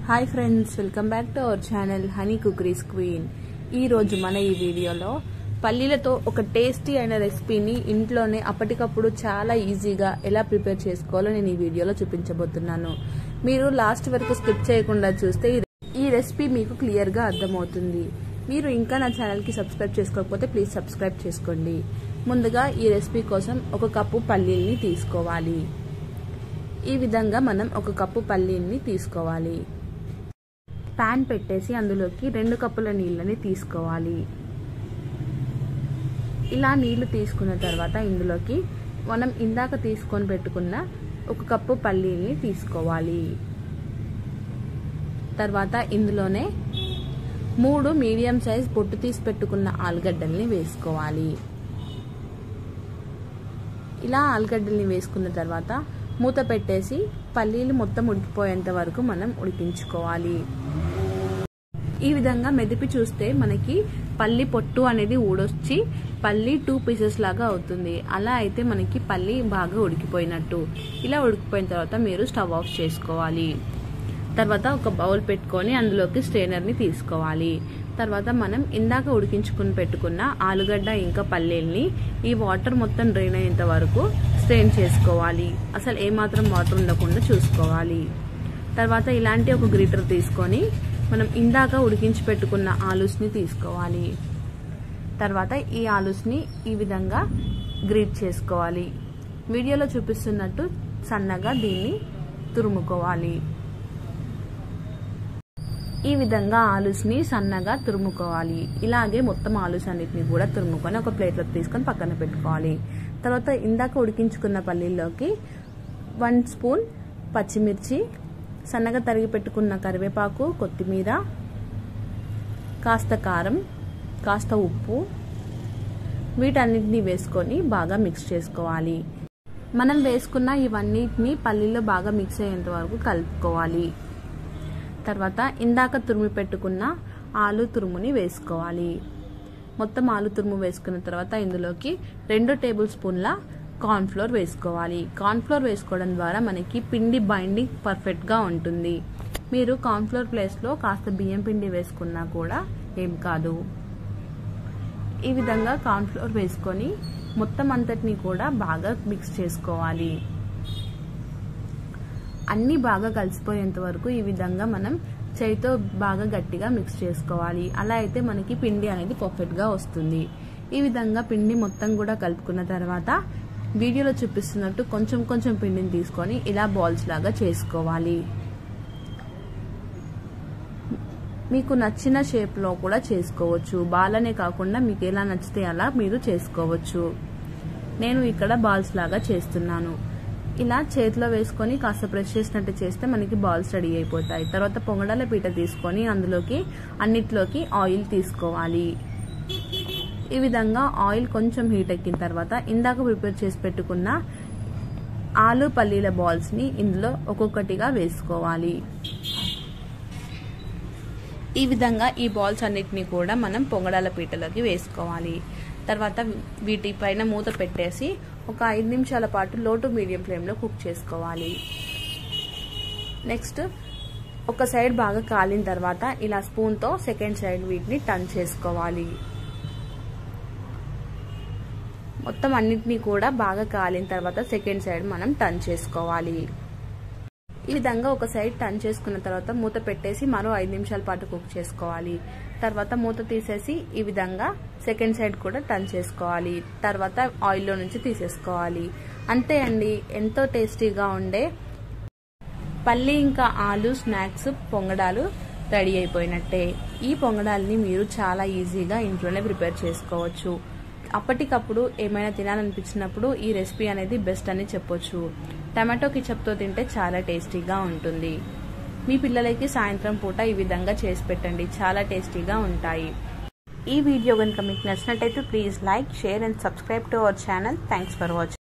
hi friends welcome back to our channel honey cookeries queen ఈ రోజు మన ఈ వీడియోలో పల్లీలతో ఒక టేస్టీ అయిన రెసిపీని ఇంట్లోనే అప్పటికప్పుడు చాలా ఈజీగా ఎలా ప్రిపేర్ చేసుకోవాలో నేను ఈ వీడియోలో చూపించబోతున్నాను మీరు లాస్ట్ వరకు స్కిప్ చేయకుండా చూస్తే ఈ- ఈ రెసిపీ మీకు క్లియర్గా అర్థమవుతుంది మీరు ఇంకా నా ఛానల్కి సబ్స్క్రైబ్ చేసుకోకపోతే ప్లీజ్ సబ్స్క్రైబ్ చేసుకోండి ముందుగా ఈ రెసిపీ కోసం ఒక కప్పు పల్లీల్ని తీసుకోవాలి ఈ విధంగా మనం ఒక కప్పు పల్లీల్ని తీసుకోవాలి ప్యాన్ పెట్టేసి అందులోకి రెండు కప్పుల నీళ్ళని తీసుకోవాలి ఇలా నీళ్లు తీసుకున్న తర్వాత ఇందులోకి మనం ఇందాక తీసుకొని పెట్టుకున్న ఒక కప్పు పల్లీని తీసుకోవాలి తర్వాత ఇందులోనే మూడు మీడియం సైజ్ పొట్టు తీసి పెట్టుకున్న ఆలుగడ్డల్ని వేసుకోవాలి ఇలా ఆలుగడ్డల్ని వేసుకున్న తర్వాత మూత పెట్టేసి పల్లీలు మొత్తం ఉడికిపోయేంత వరకు మనం ఉడికించుకోవాలి ఈ విధంగా మెదిపి చూస్తే మనకి పల్లి పొట్టు అనేది ఊడొచ్చి పల్లి టూ పీసెస్ లాగా అవుతుంది అలా అయితే మనకి పల్లి బాగా ఉడికిపోయినట్టు ఇలా ఉడికిపోయిన తర్వాత మీరు స్టవ్ ఆఫ్ చేసుకోవాలి తర్వాత ఒక బౌల్ పెట్టుకొని అందులోకి స్ట్రైనర్ని తీసుకోవాలి తర్వాత మనం ఇందాక ఉడికించుకుని పెట్టుకున్న ఆలుగడ్డ ఇంకా పల్లీల్ని ఈ వాటర్ మొత్తం డ్రైన్ అయ్యేంత వరకు స్ట్రెయిన్ చేసుకోవాలి అసలు ఏమాత్రం వాటర్ ఉండకుండా చూసుకోవాలి తర్వాత ఇలాంటి ఒక గ్రీటర్ తీసుకొని మనం ఇందాక ఉడికించి పెట్టుకున్న ఆలూస్ని తీసుకోవాలి తర్వాత ఈ ఆలూస్ని ఈ విధంగా గ్రీట్ చేసుకోవాలి వీడియోలో చూపిస్తున్నట్టు సన్నగా దీన్ని తురుముకోవాలి ఈ విధంగా ఆలూస్ని సన్నగా తురుముకోవాలి ఇలాగే మొత్తం ఆలూస్ అన్నిటిని కూడా తురుముకొని ఒక ప్లేట్లోకి తీసుకొని పక్కన పెట్టుకోవాలి తర్వాత ఇందాక ఉడికించుకున్న పల్లీల్లోకి వన్ స్పూన్ పచ్చిమిర్చి సన్నగా తరిగి పెట్టుకున్న కరివేపాకు కొత్తిమీర కాస్త కారం కాస్త ఉప్పు వీటన్నిటిని వేసుకొని బాగా మిక్స్ చేసుకోవాలి మనం వేసుకున్న ఇవన్నిటిని పల్లీలో బాగా మిక్స్ అయ్యేంత వరకు కలుపుకోవాలి తర్వాత ఇందాక తురిమి పెట్టుకున్న ఆలు తురుముని వేసుకోవాలి మొత్తం ఆలు తురుము వేసుకున్న తర్వాత ఇందులోకి రెండు టేబుల్ స్పూన్ల కార్న్ఫ్లోర్ వేసుకోవాలి కార్న్ఫ్లోర్ వేసుకోవడం ద్వారా మనకి పిండి బైండింగ్ పర్ఫెక్ట్గా ఉంటుంది మీరు కార్న్ఫ్లోర్ ప్లేస్లో కాస్త బియ్యం పిండి వేసుకున్నా కూడా ఏం కాదు ఈ విధంగా కార్న్ఫ్లోర్ వేసుకొని మొత్తం అంతటిని కూడా బాగా మిక్స్ చేసుకోవాలి అన్నీ బాగా కలిసిపోయేంత వరకు ఈ విధంగా మనం చేయితో బాగా గట్టిగా మిక్స్ చేసుకోవాలి అలా అయితే మనకి పిండి అనేది పర్ఫెక్ట్గా వస్తుంది ఈ విధంగా పిండి మొత్తం కూడా కలుపుకున్న తర్వాత వీడియోలో చూపిస్తున్నట్టు కొంచెం కొంచెం పిండిని తీసుకొని ఇలా బాల్స్ లాగా చేసుకోవాలి మీకు నచ్చిన షేప్లో కూడా చేసుకోవచ్చు బాలనే కాకుండా మీకు ఎలా నచ్చితే అలా మీరు చేసుకోవచ్చు నేను ఇక్కడ బాల్స్ లాగా చేస్తున్నాను ఇలా చేతిలో వేసుకొని కాస్త ప్రెస్ చేసినట్టు చేస్తే మనకి బాల్స్ రెడీ అయిపోతాయి తర్వాత పొంగడాల పీట తీసుకొని అందులోకి అన్నిట్లోకి ఆయిల్ తీసుకోవాలి ఈ విధంగా ఆయిల్ కొంచెం హీట్ ఎక్కిన తర్వాత ఇందాక ప్రిపేర్ చేసి పెట్టుకున్న ఆలు పల్లీల బాల్స్ని ఇందులో ఒక్కొక్కటిగా వేసుకోవాలి ఈ విధంగా ఈ బాల్స్ అన్నిటిని కూడా మనం పొంగడాల పీటలోకి వేసుకోవాలి తర్వాత వీటి పైన మూత పెట్టేసి ఒక ఐదు నిమిషాల పాటు లో టు మీడియం ఫ్లేమ్లో కుక్ చేసుకోవాలి నెక్స్ట్ ఒక సైడ్ బాగా కాలిన తర్వాత ఇలా స్పూన్తో సెకండ్ సైడ్ వీటిని టర్న్ చేసుకోవాలి మొత్తం అన్నిటినీ కూడా బాగా కాలిన తర్వాత సెకండ్ సైడ్ మనం టర్న్ చేసుకోవాలి ఈ విధంగా ఒక సైడ్ టర్న్ చేసుకున్న తర్వాత మూత పెట్టేసి మరో ఐదు నిమిషాల పాటు కుక్ చేసుకోవాలి తర్వాత మూత తీసేసి ఈ విధంగా సెకండ్ సైడ్ కూడా టర్న్ చేసుకోవాలి తర్వాత ఆయిల్లో నుంచి తీసేసుకోవాలి అంతే అండి ఎంతో టేస్టీగా ఉండే పల్లి ఇంకా ఆలు స్నాక్స్ పొంగడాలు రెడీ అయిపోయినట్టే ఈ పొంగడాలని మీరు చాలా ఈజీగా ఇంట్లోనే ప్రిపేర్ చేసుకోవచ్చు అప్పటికప్పుడు ఏమైనా తినాలనిపించినప్పుడు ఈ రెసిపీ అనేది బెస్ట్ అని చెప్పొచ్చు టమాటో కిచప్తో తింటే చాలా టేస్టీగా ఉంటుంది మీ పిల్లలకి సాయంత్రం పూట ఈ విధంగా చేసి పెట్టండి చాలా టేస్టీగా ఉంటాయి ఈ వీడియో కనుక మీకు నచ్చినట్టయితే please like share and subscribe to our channel thanks for watching